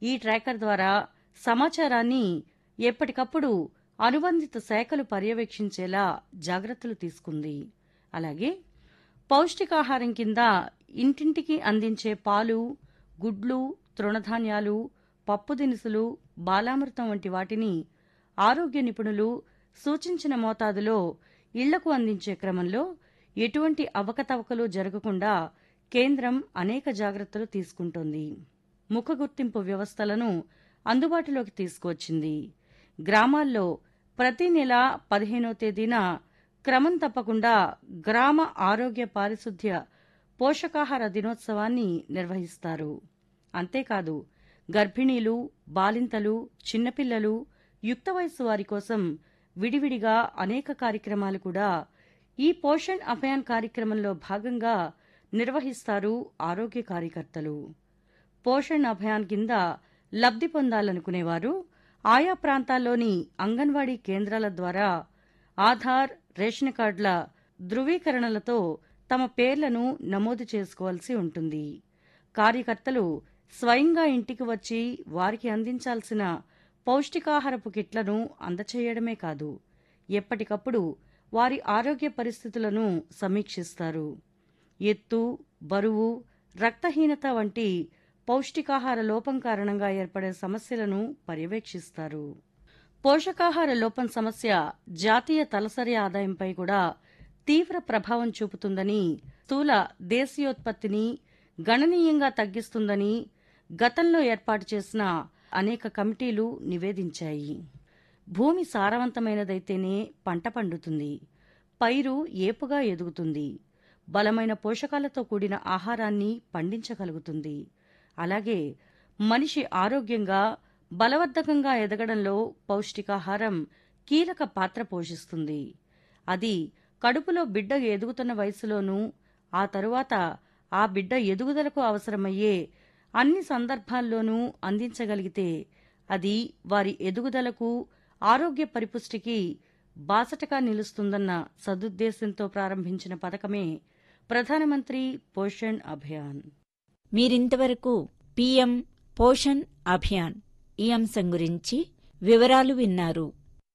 ఈ ట్రాకర్ ద్వారా సమాచారాన్ని ఎప్పటికప్పుడు అనుబంధిత శాఖలు పర్యవేక్షించేలా జాగ్రత్తలు తీసుకుంది అలాగే పౌష్టికాహారం కింద ఇంటింటికి అందించే పాలు గుడ్లు తృణధాన్యాలు పప్పు దినుసులు బాలామృతం వంటి వాటిని ఆరోగ్య నిపుణులు సూచించిన మోతాదులో ఇళ్లకు అందించే క్రమంలో ఎటువంటి అవకతవకలు జరగకుండా కేంద్రం అనేక జాగ్రత్తలు తీసుకుంటోంది ముఖ గుర్తింపు వ్యవస్థలను అందుబాటులోకి తీసుకువచ్చింది గ్రామాల్లో ప్రతి నెల పదిహేనో తేదీన క్రమం తప్పకుండా గ్రామ ఆరోగ్య పారిశుద్ధ్య పోషకాహార దినోత్సవాన్ని నిర్వహిస్తారు అంతేకాదు గర్భిణీలు బాలింతలు చిన్నపిల్లలు యుక్త వయస్సు వారి కోసం విడివిడిగా అనేక కార్యక్రమాలు కూడా ఈ పోషణ్ అభియాన్ కార్యక్రమంలో భాగంగా నిర్వహిస్తారు ఆరోగ్య కార్యకర్తలు పోషణ్ అభియాన్ కింద లబ్ధి పొందాలనుకునేవారు ఆయా ప్రాంతాల్లోని అంగన్వాడీ కేంద్రాల ద్వారా ఆధార్ రేషన్ కార్డుల ధృవీకరణలతో తమ పేర్లను నమోదు చేసుకోవాల్సి ఉంటుంది కార్యకర్తలు స్వయంగా ఇంటికి వచ్చి వారికి అందించాల్సిన పౌష్టికాహారపు కిట్లను అందచేయడమే కాదు ఎప్పటికప్పుడు వారి ఆరోగ్య పరిస్థితులను సమీక్షిస్తారు ఎత్తు బరువు రక్తహీనత వంటి పౌష్టికాహార లోపం కారణంగా ఏర్పడే సమస్యలను పర్యవేక్షిస్తారు పోషకాహార లోపం సమస్య జాతీయ తలసరి ఆదాయంపై కూడా తీవ్ర ప్రభావం చూపుతుందని స్థూల దేశీయోత్పత్తిని గణనీయంగా తగ్గిస్తుందని గతంలో ఏర్పాటు చేసిన అనేక కమిటీలు నివేదించాయి భూమి సారవంతమైనదైతేనే పంట పండుతుంది పైరు ఏపుగా ఎదుగుతుంది బలమైన పోషకాలతో కూడిన ఆహారాన్ని పండించగలుగుతుంది అలాగే మనిషి ఆరోగ్యంగా బలవర్ధకంగా ఎదగడంలో పౌష్టికాహారం కీలక పాత్ర పోషిస్తుంది అది కడుపులో బిడ్డ ఎదుగుతున్న వయసులోనూ ఆ తరువాత ఆ బిడ్డ ఎదుగుదలకు అవసరమయ్యే అన్ని సందర్భాల్లోనూ అందించగలిగితే అది వారి ఎదుగుదలకు ఆరోగ్య పరిపుష్టికి బాసటగా నిలుస్తుందన్న సదుద్దేశంతో ప్రారంభించిన పథకమే ప్రధానమంత్రి పోషణ్ అభియాన్ మీరింతవరకు పీఎం పోషణ్ అభియాన్ ఈ అంశం గురించి వివరాలు విన్నారు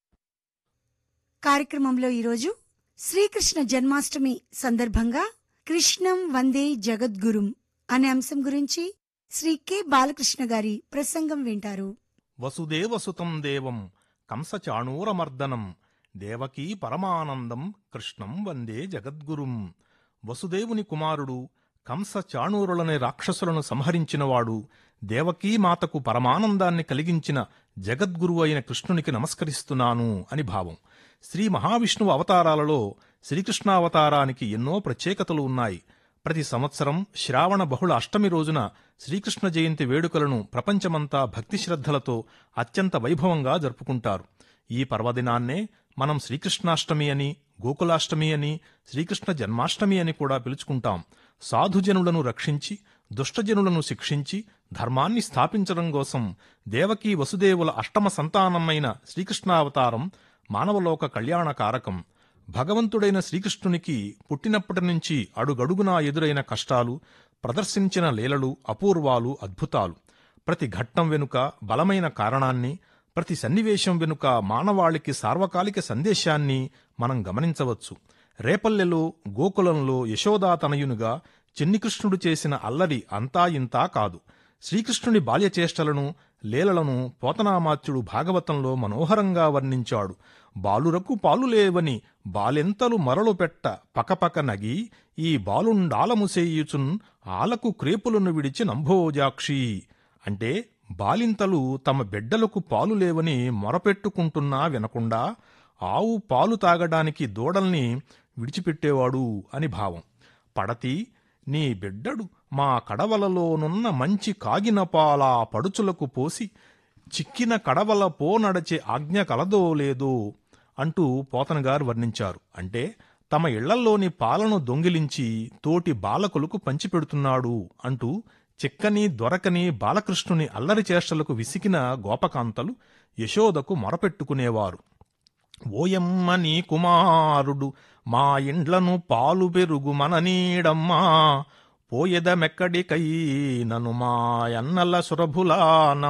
కార్యక్రమంలో ఈరోజు శ్రీకృష్ణ జన్మాష్టమి సందర్భంగా కృష్ణం వందే జగద్గురుం అనే అంశం గురించి శ్రీ కె బాలకృష్ణ గారి ప్రసంగం వింటారు వసుదేవసుతం దేవం కంసచాణూరమర్దనం దేవకీ పరమానందం కృష్ణం వందే జగద్గురుం వసుదేవుని కుమారుడు కంస చాణూరులనే రాక్షసులను సంహరించినవాడు దేవకీమాతకు పరమానందాన్ని కలిగించిన జగద్గురువు అయిన కృష్ణునికి నమస్కరిస్తున్నాను అని భావం శ్రీ మహావిష్ణువు అవతారాలలో శ్రీకృష్ణావతారానికి ఎన్నో ప్రత్యేకతలు ఉన్నాయి ప్రతి సంవత్సరం శ్రావణ బహుళ అష్టమి రోజున శ్రీకృష్ణ జయంతి వేడుకలను ప్రపంచమంతా భక్తి శ్రద్ధలతో అత్యంత వైభవంగా జరుపుకుంటారు ఈ పర్వదినాన్నే మనం శ్రీకృష్ణాష్టమి అని గోకులాష్టమి అని శ్రీకృష్ణ జన్మాష్టమి అని కూడా పిలుచుకుంటాం సాధుజనులను రక్షించి దుష్టజనులను శిక్షించి ధర్మాన్ని స్థాపించడం కోసం దేవకీ వసుదేవుల అష్టమ సంతానమైన శ్రీకృష్ణావతారం మానవలోక కళ్యాణకారకం భగవంతుడైన శ్రీకృష్ణునికి పుట్టినప్పటి నుంచి అడుగడుగునా ఎదురైన కష్టాలు ప్రదర్శించిన లీలలు అపూర్వాలు అద్భుతాలు ప్రతి ఘట్టం వెనుక బలమైన కారణాన్ని ప్రతి సన్నివేశం వెనుక మానవాళికి సార్వకాలిక సందేశాన్ని మనం గమనించవచ్చు రేపల్లెలో గోకులంలో యశోదాతనయునుగా చెన్నికృష్ణుడు చేసిన అల్లరి అంతా ఇంతా కాదు శ్రీకృష్ణుని బాల్యచేష్టలను లీలలను పోతనామాత్యుడు భాగవతంలో మనోహరంగా వర్ణించాడు బాలురకు పాలు లేవని బాలెంతలు మరలు పెట్ట పకపక నగి ఈ బాలుండాలముసేయుచున్ ఆలకు క్రేపులను విడిచి నంభోజాక్షి అంటే బాలింతలు తమ బిడ్డలకు పాలు లేవని మొరపెట్టుకుంటున్నా వినకుండా ఆవు పాలు తాగడానికి దూడల్ని విడిచిపెట్టేవాడు అని భావం పడతి నీ బిడ్డడు మా కడవలలోనున్న మంచి కాగిన పాలా పడుచులకు పోసి చిక్కిన కడవల పోనడచే ఆజ్ఞ కలదో లేదో అంటూ పోతనగారు వర్ణించారు అంటే తమ ఇళ్లల్లోని పాలను దొంగిలించి తోటి బాలకులకు పంచిపెడుతున్నాడు అంటూ చిక్కని దొరకని బాలకృష్ణుని అల్లరి చేష్టలకు విసికిన గోపకాంతలు యశోదకు మొరపెట్టుకునేవారు ఓయమ్మ నీ కుమారుడు మా ఇండ్లను పాలు పెరుగు మననీడమ్మా పోయెదమెక్కడికై నను మా అన్నల సురభులా